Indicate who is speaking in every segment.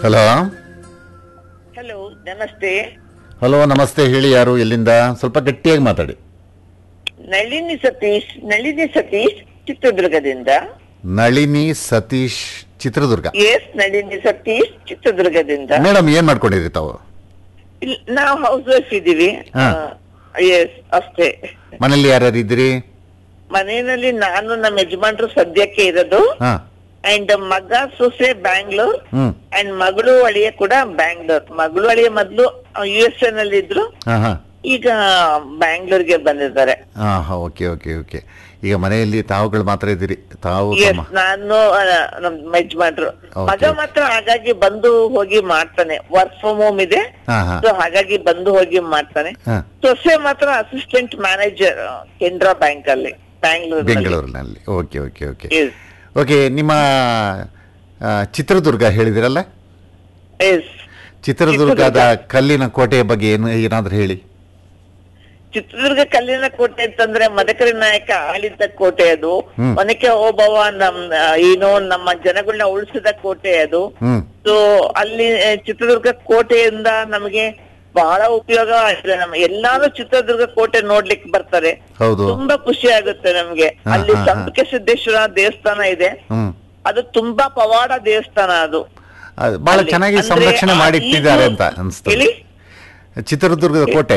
Speaker 1: Hello
Speaker 2: hello ನಮಸ್ತೆ
Speaker 1: hello ನಮಸ್ತೆ ಹೇಳಿ ಯಾರು ಎಲ್ಲಿಂದ ಸ್ವಲ್ಪ ಗಟ್ಟಿಯಾಗಿ ಮಾತಾಡಿ
Speaker 2: ನಳಿನಿ ಸತೀಶ್ ನಳಿನಿ ಸತೀಶ್ ಚಿತ್ರದುರ್ಗದಿಂದ
Speaker 1: ನಳಿನಿ ಸತೀಶ್ ಚಿತ್ರದುರ್ಗ
Speaker 2: ಎಸ್ ನಳಿನಿ ಸತೀಶ್ ಚಿತ್ರದುರ್ಗದಿಂದ
Speaker 1: ಮೇಡಮ್ ಏನ್ ಮಾಡ್ಕೊಂಡಿದ್ರಿ ತಾವು
Speaker 2: ಇಲ್- ನಾವು ಹೌಸ್ ವೈಫ್ ಇದೀವಿ
Speaker 1: ಹಾ.
Speaker 2: ಎಸ್ ಅಷ್ಟೇ
Speaker 1: ಮನೇಲಿ ಯಾರ್ಯಾರು ಇದ್ದೀರಿ
Speaker 2: ಮನೆಯಲ್ಲಿ ನಾನು ನಮ್ಮ ಯಜಮಾನ್ರು ಸದ್ಯಕ್ಕೆ ಇರೋದು
Speaker 1: ಹಾ
Speaker 2: ಅಂಡ್ ಮಗ ಸೊಸೆ ಬ್ಯಾಂಗ್ಳೂರ್
Speaker 1: ಹ್ಮ್
Speaker 2: ಅಂಡ್ ಮಗಳು ಅಳಿಯ ಕೂಡ ಬ್ಯಾಂಗ್ಳೂರ್ ಮಗಳು ಅಳಿಯ ಮೊದ್ಲು ಯು ಎಸ್ ಎ ನಲ್ಲಿ ಇದ್ರು
Speaker 1: ಹಾ ಹಾ
Speaker 2: ಈಗ ಬ್ಯಾಂಗ್ಳೂರ್ಗೆ ಬಂದಿದ್ದಾರೆ
Speaker 1: ಹಾ ಹಾ ಓಕೆ ಓಕೆ ಓಕೆ ಈಗ ಮನೆಯಲ್ಲಿ ತಾವುಗಳು ಮಾತ್ರ ಇದ್ದೀರಿ ತಾವು
Speaker 2: ಎಸ್
Speaker 1: ತಮ್ಮ
Speaker 2: ನಾನು ಆ, ನಮ್ ಯಜಮಾನ್ರು
Speaker 1: Okay.
Speaker 2: ಮಗ ಮಾತ್ರ ಹಾಗಾಗಿ ಬಂದು ಹೋಗಿ ಮಾಡ್ತಾನೆ ವರ್ಕ್ ಫ್ರಮ್ ಹೋಮ್ ಇದೆ
Speaker 1: ಹಾ ಹಾ
Speaker 2: ಸೊ ಹಾಗಾಗಿ ಬಂದು ಹೋಗಿ ಮಾಡ್ತಾನೆ
Speaker 1: ಹಾ
Speaker 2: ಸೊಸೆ ಮಾತ್ರ ಅಸಿಸ್ಟೆಂಟ್ ಮ್ಯಾನೇಜರ್ ಕೆನರಾ ಬ್ಯಾಂಕ್ ಅಲ್ಲಿ ಬ್ಯಾಂಗ್ಳೂರ್
Speaker 1: ಬೆಂಗಳೂರಿನಲ್ಲಿ ಓಕೆ ಓಕೆ ಓಕೆ ಓಕೆ ನಿಮ್ಮ ಆ, ಚಿತ್ರದುರ್ಗ ಹೇಳಿದಿರಲ್ಲ
Speaker 2: ಎಸ್
Speaker 1: ಚಿತ್ರದುರ್ಗದ ಕಲ್ಲಿನ ಕೋಟೆಯ ಬಗ್ಗೆ ಏನು ಏನಾದ್ರೂ ಹೇಳಿ
Speaker 2: ಚಿತ್ರದುರ್ಗ ಕಲ್ಲಿನ ಕೋಟೆ ಅಂತಂದ್ರೆ ಮದಕರಿ ನಾಯಕ ಆಳಿದ್ದ ಕೋಟೆ ಅದು
Speaker 1: ಹ್ಮ್.
Speaker 2: ಒನಕೆ ಓಬವ್ವ ನಮ್ ಆ, ಏನು ನಮ್ಮ ಜನಗಳನ್ನ ಉಳಿಸಿದ ಕೋಟೆ ಅದು
Speaker 1: ಹ್ಮ್
Speaker 2: ಸೊ ಅಲ್ಲಿ ಆ, ಚಿತ್ರದುರ್ಗ ಕೋಟೆಯಿಂದ ನಮಗೆ ಬಹಳ ಉಪಯೋಗ ಆಗಿದೆ ನಮ್ಗೆ ಎಲ್ಲಾರು ಚಿತ್ರದುರ್ಗ ಕೋಟೆ ನೋಡ್ಲಿಕ್ಕೆ ಬರ್ತಾರೆ
Speaker 1: ಹೌದು
Speaker 2: ತುಂಬಾ ಖುಷಿ ಆಗುತ್ತೆ ನಮ್ಗೆ
Speaker 1: ಹಾ,
Speaker 2: ಅಲ್ಲಿ
Speaker 1: ಹಾ, ಹಾ.
Speaker 2: ಸಂಪಿಗೆ ಸಿದ್ದೇಶ್ವರ ದೇವಸ್ಥಾನ ಇದೆ
Speaker 1: ಹ್ಮ್
Speaker 2: ಅದು ತುಂಬಾ ಪವಾಡ ದೇವಸ್ಥಾನ ಅದು
Speaker 1: ಅದು ಬಹಳ
Speaker 2: ಅಲ್ಲಿ.
Speaker 1: ಚೆನ್ನಾಗಿ
Speaker 2: ಅಂದ್ರೆ
Speaker 1: ಸಂರಕ್ಷಣೆ
Speaker 2: ಆ
Speaker 1: ಮಾಡಿಟ್ಟಿದ್ದಾರೆ
Speaker 2: ಈಗ್ಲೂ-
Speaker 1: ಅಂತ ಅನಿಸ್ತದೆ
Speaker 2: ಹೇಳಿ
Speaker 1: ಚಿತ್ರದುರ್ಗದ ಕೋಟೆ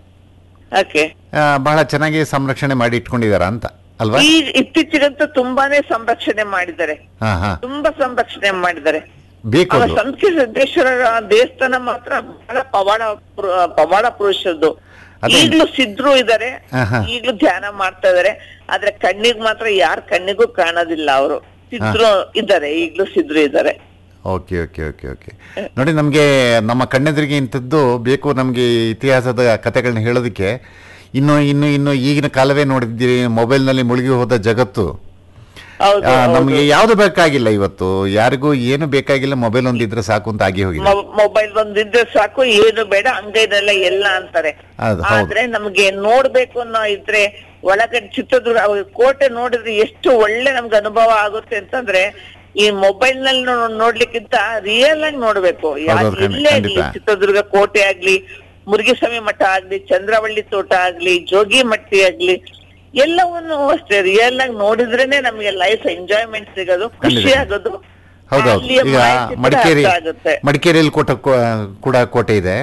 Speaker 2: ಓಕೆ
Speaker 1: ಆ, ಬಹಳ ಚೆನ್ನಾಗಿ ಸಂರಕ್ಷಣೆ ಮಾಡಿ ಇಟ್ಕೊಂಡಿದಾರ ಅಂತ ಅಲ್ವಾ
Speaker 2: ಈ ಇತ್ತೀಚೆಗಂತೂ ತುಂಬಾನೇ ಸಂರಕ್ಷಣೆ ಮಾಡಿದ್ದಾರೆ
Speaker 1: ಹಾ ಹಾ
Speaker 2: ತುಂಬಾ ಸಂರಕ್ಷಣೆ ಮಾಡಿದ್ದಾರೆ
Speaker 1: ಬೇಕು
Speaker 2: ಅವ
Speaker 1: ಅದು
Speaker 2: ಸಂಪಿಗೆ ಸಿದ್ದೇಶ್ವರ ದೇವಸ್ಥಾನ ಮಾತ್ರ ಬಹಳ ಪವಾಡ ಪುರು- ಪವಾಡ ಪುರುಷದ್ದು
Speaker 1: ಅದೇ.
Speaker 2: ಈಗ್ಲೂ ಸಿದ್ರು ಇದಾರೆ
Speaker 1: ಹಾ, ಹಾ.
Speaker 2: ಈಗ್ಲೂ ಧ್ಯಾನ ಮಾಡ್ತಾ ಇದಾರೆ ಆದ್ರೆ ಕಣ್ಣಿಗ್ ಮಾತ್ರ ಯಾರ ಕಣ್ಣಿಗೂ ಕಾಣೋದಿಲ್ಲ ಅವರು ಸಿದ್ರು ಇದ್ದಾರೆ ಈಗ್ಲೂ ಸಿದ್ರು ಇದ್ದಾರೆ
Speaker 1: ಓಕೆ ಓಕೆ ಓಕೆ ಓಕೆ ನೋಡಿ ನಮಗೆ ನಮ್ಮ ಕಣ್ಣೆದುರಿಗೆ ಇಂಥದ್ದು ಬೇಕು ನಮಗೆ ಇತಿಹಾಸದ ಕಥೆಗಳನ್ನ ಹೇಳೋದಕ್ಕೆ ಇನ್ನು ಇನ್ನು ಇನ್ನು ಈಗಿನ ಕಾಲವೇ ನೋಡಿದ್ದೀರಿ ಮೊಬೈಲ್ನಲ್ಲಿ ಮುಳುಗಿ ಹೋದ ಜಗತ್ತು
Speaker 2: ಹೌದು
Speaker 1: ಆ, ನಮಗೆ ಯಾವುದು ಬೇಕಾಗಿಲ್ಲ ಇವತ್ತು ಯಾರಿಗೂ ಏನು ಬೇಕಾಗಿಲ್ಲ ಮೊಬೈಲ್ ಒಂದಿದ್ರೆ ಸಾಕು ಅಂತ ಆಗಿ ಹೋಗಿದೆ
Speaker 2: ಮೊಬೈಲ್ ಒಂದಿದ್ರೆ ಸಾಕು ಏನು ಬೇಡ ಅಂಗೈನಲ್ಲ ಎಲ್ಲ ಅಂತಾರೆ
Speaker 1: ಅದು ಹೌದು
Speaker 2: ಆದ್ರೆ ನಮ್ಗೆ ನೋಡ್ಬೇಕು ಅನ್ನೋ ಇದ್ರೆ ಒಳಗಡೆ ಚಿತ್ರದುರ್ಗ ಅವಾಗ ಕೋಟೆ ನೋಡಿದ್ರೆ ಎಷ್ಟು ಒಳ್ಳೆ ನಮ್ಗೆ ಅನುಭವ ಆಗುತ್ತೆ ಅಂತಂದ್ರೆ ಈ ಮೊಬೈಲ್ ನಲ್ಲಿ ನೋ- ನೋಡ್ಲಿಕ್ಕಿಂತ ರಿಯಲ್ ಆಗಿ ನೋಡ್ಬೇಕು ಯಾ-
Speaker 1: ಹೌದು, ಖಂಡಿತ,
Speaker 2: ಇಲ್ಲೇ ಆಗ್ಲಿ
Speaker 1: ಖಂಡಿತ.
Speaker 2: ಚಿತ್ರದುರ್ಗ ಕೋಟೆ ಆಗ್ಲಿ ಮುರುಗೇಸ್ವಾಮಿ ಮಠ ಆಗ್ಲಿ ಚಂದ್ರವಳ್ಳಿ ತೋಟ ಆಗ್ಲಿ ಜೋಗಿ ಮಟ್ಟಿ ಆಗ್ಲಿ ಎಲ್ಲವನ್ನು ಅಷ್ಟೇ ರಿಯಲ್ ಆಗಿ ನೋಡಿದ್ರೇನೆ ನಮ್ಗೆ ಲೈಫ್ ಎಂಜಾಯ್ಮೆಂಟ್ ಸಿಗೋದು ಖುಷಿ
Speaker 1: ಖಂಡಿತ.
Speaker 2: ಆಗೋದು
Speaker 1: ಹೌದೌದು
Speaker 2: ಅಲ್ಲಿಯ
Speaker 1: ಈಗ
Speaker 2: ಮಾಹಿತಿ ಕೂಡ
Speaker 1: ಮಡಿಕೇರಿ
Speaker 2: ಅರ್ಥ ಆಗುತ್ತೆ
Speaker 1: ಮಡಿಕೇರಿಯಲ್ಲಿ ಕೋಟ ಕೂಡ ಕೋಟೆ ಇದೆ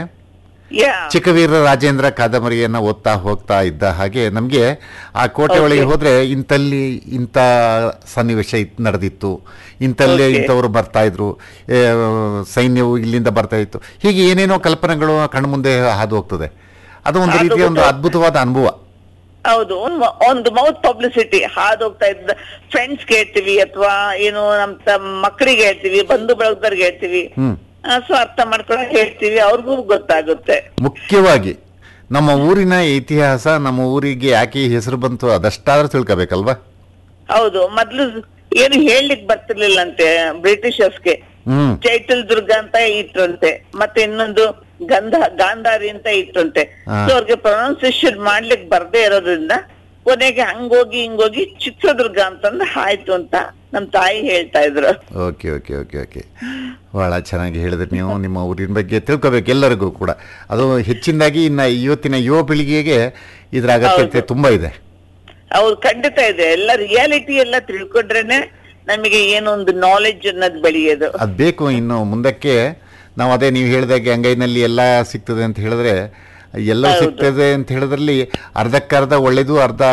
Speaker 2: ಯಾ
Speaker 1: ಚಿಕ್ಕವೀರ ರಾಜೇಂದ್ರ ಕಾದಂಬರಿಯನ್ನ ಓದ್ತಾ ಹೋಗ್ತಾ ಇದ್ದ ಹಾಗೆ ನಮಗೆ ಆ ಕೋಟೆ
Speaker 2: Okay.
Speaker 1: ಒಳಗೆ ಹೋದ್ರೆ ಇಂತಲ್ಲಿ ಇಂಥ ಸನ್ನಿವೇಶ ಇತ್- ನಡೆದಿತ್ತು ಇಂತಲ್ಲಿ
Speaker 2: Okay.
Speaker 1: ಇಂಥವ್ರು ಬರ್ತಾ ಇದ್ರು ಏ, ಸೈನ್ಯವು ಇಲ್ಲಿಂದ ಬರ್ತಾ ಇತ್ತು ಹೀಗೆ ಏನೇನೋ ಕಲ್ಪನೆಗಳು ಕಣ್ಮುಂದೆ ಹಾದು ಹೋಗ್ತದೆ ಅದು ಒಂದು
Speaker 2: ಹಾದು
Speaker 1: ರೀತಿಯ ಒಂದು
Speaker 2: ಹೋಗ್ತದೆ.
Speaker 1: ಅದ್ಭುತವಾದ ಅನುಭವ
Speaker 2: ಹೌದು ಒಂದ್ ಮ- ಒಂದು ಮೌತ್ ಪಬ್ಲಿಸಿಟಿ ಹಾದು ಹೋಗ್ತಾ ಇದ್ದ ಫ್ರೆಂಡ್ಸ್ ಹೇಳ್ತೀವಿ ಅಥವಾ ಏನು ನಮ್ ತಮ್ಮ ಮಕ್ಕಳಿಗೆ ಹೇಳ್ತೀವಿ ಬಂಧು ಬಳಗದವ್ರಿಗೆ ಹೇಳ್ತೀವಿ
Speaker 1: ಹ್ಮ್
Speaker 2: ಸೊ ಅರ್ಥ ಮಾಡ್ಕೊಂಡು ಹೇಳ್ತೀವಿ ಅವ್ರಿಗೂ ಗೊತ್ತಾಗುತ್ತೆ
Speaker 1: ಮುಖ್ಯವಾಗಿ ನಮ್ಮ ಊರಿನ ಇತಿಹಾಸ ನಮ್ಮ ಊರಿಗೆ ಯಾಕೆ ಈ ಹೆಸರು ಬಂತು ಅದಷ್ಟಾದ್ರೂ ತಿಳ್ಕೋಬೇಕಲ್ವಾ
Speaker 2: ಹೌದು ಮೊದ್ಲು ಏನು ಹೇಳಲಿಕ್ ಬರ್ತಿರ್ಲಿಲ್ಲಂತೆ ಬ್ರಿಟಿಷರ್ಸ್ಗೆ
Speaker 1: ಹ್ಮ್
Speaker 2: ಚೈತಲ್ ದುರ್ಗ ಅಂತ ಇಟ್ರಂತೆ ಮತ್ತೆ ಇನ್ನೊಂದು ಗಂಧ ಗಾಂಧಾರಿ ಅಂತ ಇಟ್ರಂತೆ
Speaker 1: ಹಾ.
Speaker 2: ಸೊ ಅವ್ರಿಗೆ ಪ್ರೊನೌನ್ಸಿಯೇಷನ್ ಮಾಡ್ಲಿಕ್ ಬರ್ದೇ ಇರೋದ್ರಿಂದ ಕೊನೆಗೆ ಹಂಗೋಗಿ ಹಿಂಗೋಗಿ ಚಿತ್ರದುರ್ಗ ಅಂತಂದು ಆಯ್ತು ಅಂತ ನಮ್ ತಾಯಿ ಹೇಳ್ತಾ ಇದ್ರು
Speaker 1: ಓಕೆ ಓಕೆ ಓಕೆ ಓಕೆ ಭಾಳ ಚೆನ್ನಾಗಿ ಹೇಳಿದ್ರಿ ನೀವು ನಿಮ್ಮ ಊರಿನ ಬಗ್ಗೆ ತಿಳ್ಕೊಬೇಕು ಎಲ್ಲರಿಗೂ ಕೂಡ ಅದು ಹೆಚ್ಚಿನದಾಗಿ ಇನ್ನು ಇವತ್ತಿನ ಯುವ ಪೀಳಿಗೆಗೆ ಇದರ ಅಗತ್ಯತೆ ತುಂಬ ಇದೆ
Speaker 2: ಅವ್ರು ಖಂಡಿತ ಇದೆ ಎಲ್ಲ ರಿಯಾಲಿಟಿ ಎಲ್ಲ ತಿಳ್ಕೊಂಡ್ರೇನೆ ನಮಗೆ ಏನೋ ಒಂದು ನಾಲೆಡ್ಜ್ ಅನ್ನೋದು ಬೆಳೆಯೋದು
Speaker 1: ಅದು ಬೇಕು ಇನ್ನು ಮುಂದಕ್ಕೆ ನಾವು ಅದೇ ನೀವು ಹೇಳಿದಾಗೆ ಅಂಗೈನಲ್ಲಿ ಎಲ್ಲ ಸಿಗ್ತದೆ ಅಂತ ಹೇಳಿದ್ರೆ ಎಲ್ಲವೂ
Speaker 2: ಹೌದು.
Speaker 1: ಸಿಗ್ತದೆ ಅಂತ ಹೇಳಿದ್ರಲ್ಲಿ ಅರ್ಧಕ್ಕರ್ಧ ಒಳ್ಳೇದು ಅರ್ಧ